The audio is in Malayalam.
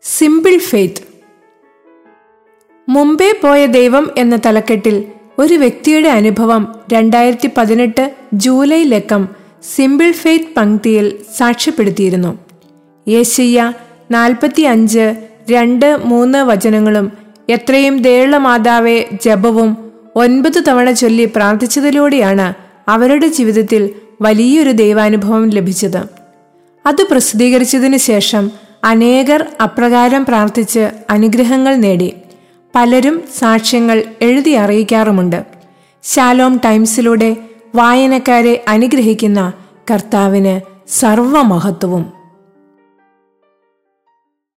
സിമ്പിൾ ഫെയ്ത്ത് മുമ്പേ പോയ ദൈവം എന്ന തലക്കെട്ടിൽ ഒരു വ്യക്തിയുടെ അനുഭവം രണ്ടായിരത്തി പതിനെട്ട് ജൂലൈ ലക്കം സിമ്പിൾ ഫെയ്ത്ത് പങ്ക്തിയിൽ സാക്ഷ്യപ്പെടുത്തിയിരുന്നു യേശയ്യ നാൽപ്പത്തി അഞ്ച് രണ്ട് മൂന്ന് വചനങ്ങളും എത്രയും ദയുള്ള മാതാവെ ജപവും ഒൻപത് തവണ ചൊല്ലി പ്രാർത്ഥിച്ചതിലൂടെയാണ് അവരുടെ ജീവിതത്തിൽ വലിയൊരു ദൈവാനുഭവം ലഭിച്ചത് അത് പ്രസിദ്ധീകരിച്ചതിനു ശേഷം അനേകർ അപ്രകാരം പ്രാർത്ഥിച്ച് അനുഗ്രഹങ്ങൾ നേടി പലരും സാക്ഷ്യങ്ങൾ എഴുതി അറിയിക്കാറുമുണ്ട് ശാലോം ടൈംസിലൂടെ വായനക്കാരെ അനുഗ്രഹിക്കുന്ന കർത്താവിന് സർവമഹത്വവും